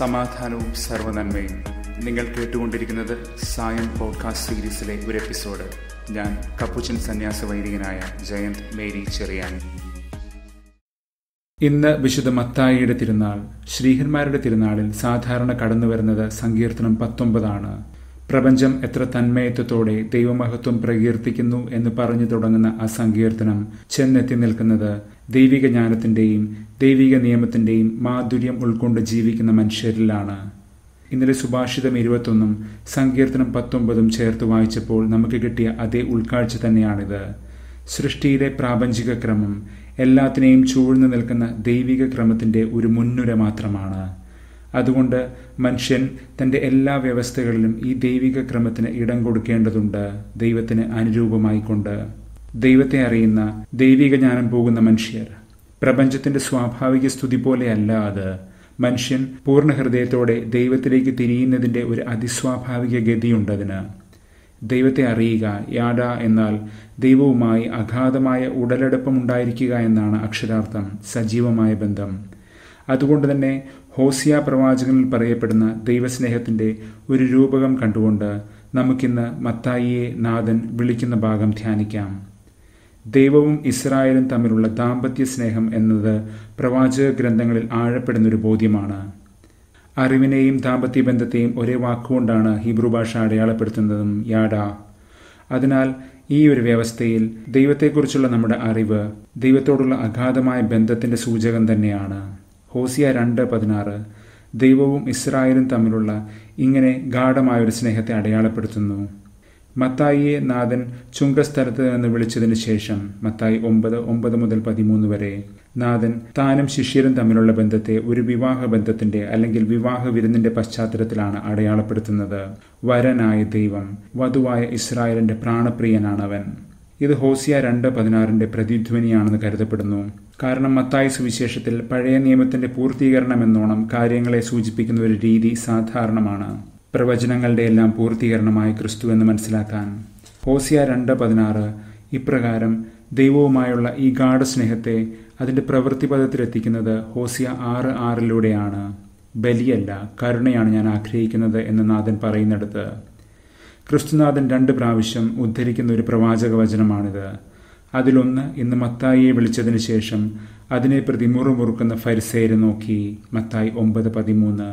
സമാധാനവും സർവനന്മയും നിങ്ങൾ കേട്ടുകൊണ്ടിരിക്കുന്നത് സായം പോഡ്കാസ്റ്റ് സീരീസിലെ ഒരു എപ്പിസോഡ് ഞാൻ കപ്പുച്ചൻ സന്യാസ വൈദികനായ ജയന്ത് മേരി ചെറിയാൻ ഇന്ന് വിശുദ്ധ മത്തായിയുടെ തിരുനാൾ ശ്രീഹന്മാരുടെ തിരുനാളിൽ സാധാരണ കടന്നു വരുന്നത് സങ്കീർത്തനം പത്തൊമ്പതാണ് പ്രപഞ്ചം എത്ര തന്മയത്വത്തോടെ ദൈവമഹത്വം പ്രകീർത്തിക്കുന്നു എന്ന് പറഞ്ഞു തുടങ്ങുന്ന ആ സങ്കീർത്തനം ചെന്നെത്തി നിൽക്കുന്നത് ദൈവിക ജ്ഞാനത്തിന്റെയും ദൈവിക നിയമത്തിന്റെയും മാധുര്യം ഉൾക്കൊണ്ട് ജീവിക്കുന്ന മനുഷ്യരിലാണ് ഇന്നലെ സുഭാഷിതം ഇരുപത്തൊന്നും സങ്കീർത്തനം പത്തൊമ്പതും ചേർത്ത് വായിച്ചപ്പോൾ നമുക്ക് കിട്ടിയ അതേ ഉൾക്കാഴ്ച തന്നെയാണിത് സൃഷ്ടിയിലെ പ്രാപഞ്ചിക ക്രമം എല്ലാത്തിനെയും ചൂഴ്ന്നു നിൽക്കുന്ന ദൈവിക ക്രമത്തിന്റെ ഒരു മുൻനുര മാത്രമാണ് അതുകൊണ്ട് മനുഷ്യൻ തന്റെ എല്ലാ വ്യവസ്ഥകളിലും ഈ ദൈവിക ക്രമത്തിന് ഇടം കൊടുക്കേണ്ടതുണ്ട് ദൈവത്തിന് അനുരൂപമായിക്കൊണ്ട് ദൈവത്തെ അറിയുന്ന ദൈവിക ജ്ഞാനം പോകുന്ന മനുഷ്യർ പ്രപഞ്ചത്തിന്റെ സ്വാഭാവിക സ്തുതി പോലെയല്ല അത് മനുഷ്യൻ പൂർണ്ണ ഹൃദയത്തോടെ ദൈവത്തിലേക്ക് തിരിയുന്നതിന്റെ ഒരു അതിസ്വാഭാവിക ഗതിയുണ്ടതിന് ദൈവത്തെ അറിയുക യാഡ എന്നാൽ ദൈവവുമായി അഗാധമായ ഉടലെടുപ്പമുണ്ടായിരിക്കുക എന്നാണ് അക്ഷരാർത്ഥം സജീവമായ ബന്ധം അതുകൊണ്ട് തന്നെ ഹോസിയ പ്രവാചകനിൽ പറയപ്പെടുന്ന ദൈവസ്നേഹത്തിന്റെ ഒരു രൂപകം കണ്ടുകൊണ്ട് നമുക്കിന്ന് മത്തായിയെ നാഥൻ വിളിക്കുന്ന ഭാഗം ധ്യാനിക്കാം ദൈവവും ഇസ്രായേലും തമ്മിലുള്ള ദാമ്പത്യ സ്നേഹം എന്നത് പ്രവാചക ഗ്രന്ഥങ്ങളിൽ ആഴപ്പെടുന്നൊരു ബോധ്യമാണ് അറിവിനെയും ദാമ്പത്യ ബന്ധത്തെയും ഒരേ വാക്കുകൊണ്ടാണ് ഹീബ്രു ഭാഷ അടയാളപ്പെടുത്തുന്നതും യാഡ അതിനാൽ ഈ ഒരു വ്യവസ്ഥയിൽ ദൈവത്തെക്കുറിച്ചുള്ള നമ്മുടെ അറിവ് ദൈവത്തോടുള്ള അഗാധമായ ബന്ധത്തിന്റെ സൂചകം തന്നെയാണ് ഹോസിയ രണ്ട് പതിനാറ് ദൈവവും ഇസ്രായേലും തമ്മിലുള്ള ഇങ്ങനെ ഗാഠമായൊരു സ്നേഹത്തെ അടയാളപ്പെടുത്തുന്നു മത്തായിയെ നാഥൻ ചുങ്കസ്ഥലത്ത് നിന്ന് വിളിച്ചതിന് ശേഷം മത്തായി ഒമ്പത് ഒമ്പത് മുതൽ പതിമൂന്ന് വരെ നാഥൻ താനും ശിഷ്യരും തമ്മിലുള്ള ബന്ധത്തെ ഒരു വിവാഹ ബന്ധത്തിന്റെ അല്ലെങ്കിൽ വിവാഹ വിരുന്നിന്റെ പശ്ചാത്തലത്തിലാണ് അടയാളപ്പെടുത്തുന്നത് വരനായ ദൈവം വധുവായ ഇസ്രായേലിന്റെ പ്രാണപ്രിയനാണവൻ ഇത് ഹോസിയ രണ്ട് പതിനാറിന്റെ പ്രതിധ്വനിയാണെന്ന് കരുതപ്പെടുന്നു കാരണം മത്തായി സുവിശേഷത്തിൽ പഴയ നിയമത്തിന്റെ പൂർത്തീകരണം എന്നോണം കാര്യങ്ങളെ സൂചിപ്പിക്കുന്ന ഒരു രീതി സാധാരണമാണ് പ്രവചനങ്ങളുടെ എല്ലാം പൂർത്തീകരണമായ ക്രിസ്തു എന്ന് മനസ്സിലാക്കാൻ ഹോസിയ രണ്ട് പതിനാറ് ഇപ്രകാരം ദൈവവുമായുള്ള ഈ ഗാഠസ്നേഹത്തെ അതിന്റെ പ്രവൃത്തി പദത്തിലെത്തിക്കുന്നത് ഹോസിയ ആറ് ആറിലൂടെയാണ് ബലിയല്ല കരുണയാണ് ഞാൻ ആഗ്രഹിക്കുന്നത് എന്ന് നാഥൻ പറയുന്നിടത്ത് ക്രിസ്തുനാഥൻ രണ്ട് പ്രാവശ്യം ഉദ്ധരിക്കുന്ന ഒരു പ്രവാചക വചനമാണിത് അതിലൊന്ന് ഇന്ന് മത്തായിയെ വിളിച്ചതിന് ശേഷം അതിനെ പ്രതി മുറുമുറുക്കുന്ന ഫരിസേരെ നോക്കി മത്തായി ഒമ്പത് പതിമൂന്ന്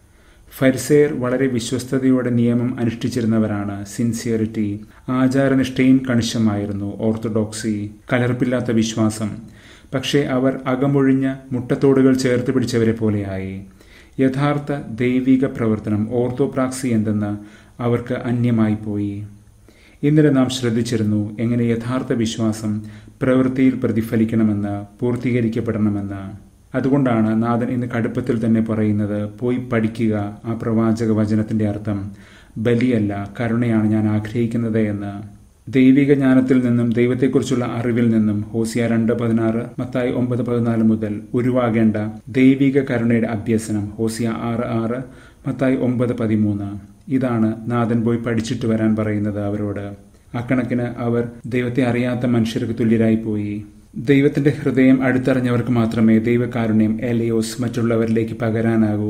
ഫരിസേർ വളരെ വിശ്വസ്തയോടെ നിയമം അനുഷ്ഠിച്ചിരുന്നവരാണ് സിൻസിയറിറ്റി ആചാരനിഷ്ഠയും കണിശമായിരുന്നു ഓർത്തഡോക്സി കലർപ്പില്ലാത്ത വിശ്വാസം പക്ഷേ അവർ അകമൊഴിഞ്ഞ മുട്ടത്തോടുകൾ ചേർത്ത് പിടിച്ചവരെ പോലെയായി യഥാർത്ഥ ദൈവിക പ്രവർത്തനം ഓർത്തോപ്രാക്സി എന്തെന്ന് അവർക്ക് അന്യമായി പോയി ഇന്നലെ നാം ശ്രദ്ധിച്ചിരുന്നു എങ്ങനെ യഥാർത്ഥ വിശ്വാസം പ്രവൃത്തിയിൽ പ്രതിഫലിക്കണമെന്ന് പൂർത്തീകരിക്കപ്പെടണമെന്ന് അതുകൊണ്ടാണ് നാഥൻ ഇന്ന് കടുപ്പത്തിൽ തന്നെ പറയുന്നത് പോയി പഠിക്കുക ആ പ്രവാചക വചനത്തിന്റെ അർത്ഥം ബലിയല്ല കരുണയാണ് ഞാൻ ആഗ്രഹിക്കുന്നത് എന്ന് ദൈവിക ജ്ഞാനത്തിൽ നിന്നും ദൈവത്തെക്കുറിച്ചുള്ള അറിവിൽ നിന്നും ഹോസിയ രണ്ട് പതിനാറ് മത്തായി ഒമ്പത് പതിനാല് മുതൽ ഉരുവാകേണ്ട ദൈവിക കരുണയുടെ അഭ്യസനം ഹോസിയ ആറ് ആറ് മത്തായി ഒമ്പത് പതിമൂന്ന് ഇതാണ് നാഥൻ പോയി പഠിച്ചിട്ട് വരാൻ പറയുന്നത് അവരോട് അക്കണക്കിന് അവർ ദൈവത്തെ അറിയാത്ത മനുഷ്യർക്ക് തുല്യരായി പോയി ദൈവത്തിന്റെ ഹൃദയം അടുത്തറിഞ്ഞവർക്ക് മാത്രമേ ദൈവകാരുണ്യം എലയോസ് മറ്റുള്ളവരിലേക്ക് പകരാനാകൂ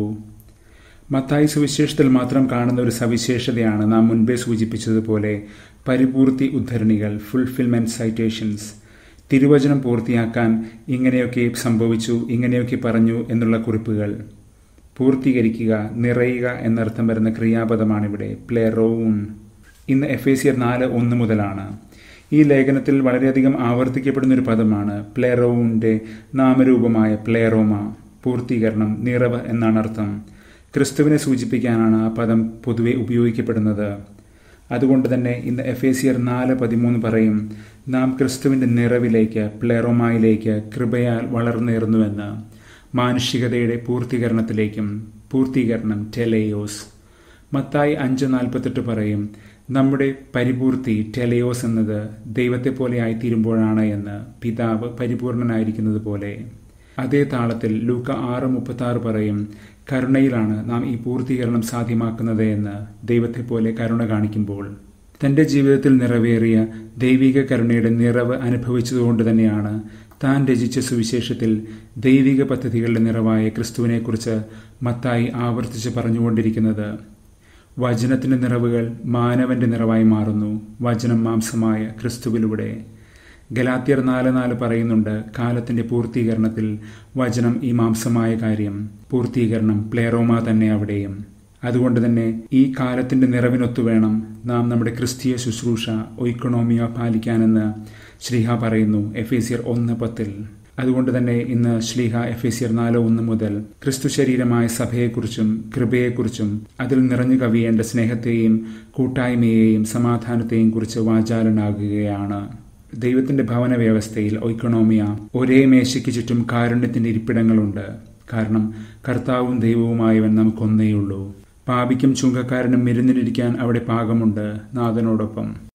മത്തായി സുവിശേഷത്തിൽ മാത്രം കാണുന്ന ഒരു സവിശേഷതയാണ് നാം മുൻപേ സൂചിപ്പിച്ചതുപോലെ പരിപൂർത്തി ഉദ്ധരണികൾ ഫുൾഫിൽമെന്റ് സൈറ്റേഷൻസ് തിരുവചനം പൂർത്തിയാക്കാൻ ഇങ്ങനെയൊക്കെ സംഭവിച്ചു ഇങ്ങനെയൊക്കെ പറഞ്ഞു എന്നുള്ള കുറിപ്പുകൾ പൂർത്തീകരിക്കുക നിറയുക എന്നർത്ഥം വരുന്ന ക്രിയാപദമാണിവിടെ പ്ലെറോൺ ഇന്ന് എഫ് എ സിയർ നാല് ഒന്ന് മുതലാണ് ഈ ലേഖനത്തിൽ വളരെയധികം ആവർത്തിക്കപ്പെടുന്ന ഒരു പദമാണ് പ്ലെറോവിന്റെ നാമരൂപമായ പ്ലെറോമ പൂർത്തീകരണം നിറവ് എന്നാണ് അർത്ഥം ക്രിസ്തുവിനെ സൂചിപ്പിക്കാനാണ് ആ പദം പൊതുവെ ഉപയോഗിക്കപ്പെടുന്നത് അതുകൊണ്ട് തന്നെ ഇന്ന് എഫ് എ സിയർ നാല് പതിമൂന്ന് പറയും നാം ക്രിസ്തുവിന്റെ നിറവിലേക്ക് പ്ലെറോമായിലേക്ക് കൃപയാൽ വളർന്നേറുന്നുവെന്ന് മാനുഷികതയുടെ പൂർത്തീകരണത്തിലേക്കും പൂർത്തീകരണം ടെലയോസ് മത്തായി അഞ്ച് നാൽപ്പത്തെട്ട് പറയും നമ്മുടെ പരിപൂർത്തി ടെലയോസ് എന്നത് ദൈവത്തെ പോലെ ആയിത്തീരുമ്പോഴാണ് എന്ന് പിതാവ് പരിപൂർണനായിരിക്കുന്നത് പോലെ അതേ താളത്തിൽ ലൂക്ക ആറ് മുപ്പത്തി ആറ് പറയും കരുണയിലാണ് നാം ഈ പൂർത്തീകരണം സാധ്യമാക്കുന്നത് എന്ന് ദൈവത്തെ പോലെ കരുണ കാണിക്കുമ്പോൾ തന്റെ ജീവിതത്തിൽ നിറവേറിയ ദൈവിക കരുണയുടെ നിറവ് അനുഭവിച്ചതുകൊണ്ട് തന്നെയാണ് താൻ രചിച്ച സുവിശേഷത്തിൽ ദൈവിക പദ്ധതികളുടെ നിറവായ ക്രിസ്തുവിനെക്കുറിച്ച് മത്തായി ആവർത്തിച്ച് പറഞ്ഞുകൊണ്ടിരിക്കുന്നത് വചനത്തിന്റെ നിറവുകൾ മാനവന്റെ നിറവായി മാറുന്നു വചനം മാംസമായ ക്രിസ്തുവിലൂടെ ഗലാത്യർ നാല് നാല് പറയുന്നുണ്ട് കാലത്തിന്റെ പൂർത്തീകരണത്തിൽ വചനം ഈ മാംസമായ കാര്യം പൂർത്തീകരണം പ്ലേറോമ തന്നെ അവിടെയും അതുകൊണ്ട് തന്നെ ഈ കാലത്തിന്റെ നിറവിനൊത്തു വേണം നാം നമ്മുടെ ക്രിസ്തീയ ശുശ്രൂഷ ഒയിക്കണോമിയ പാലിക്കാനെന്ന് ശ്രീഹ പറയുന്നു എഫേസിയർ ഒന്ന് പത്തിൽ അതുകൊണ്ട് തന്നെ ഇന്ന് ശ്ലീഹ എഫേസിയർ നാല് ഒന്ന് മുതൽ ക്രിസ്തു ശരീരമായ സഭയെക്കുറിച്ചും കൃപയെക്കുറിച്ചും അതിൽ നിറഞ്ഞു കവിയേണ്ട സ്നേഹത്തെയും കൂട്ടായ്മയെയും സമാധാനത്തെയും കുറിച്ച് വാചാലനാകുകയാണ് ദൈവത്തിന്റെ ഭവന വ്യവസ്ഥയിൽ ഒയ്ക്കണോമിയ ഒരേ മേശയ്ക്ക് ചുറ്റും കാരുണ്യത്തിന്റെ ഇരിപ്പിടങ്ങളുണ്ട് കാരണം കർത്താവും ദൈവവുമായവൻ നമുക്കൊന്നേയുള്ളൂ പാപിക്കും ചുങ്കക്കാരനും മിരുന്നിലിരിക്കാൻ അവിടെ പാകമുണ്ട് നാഥനോടൊപ്പം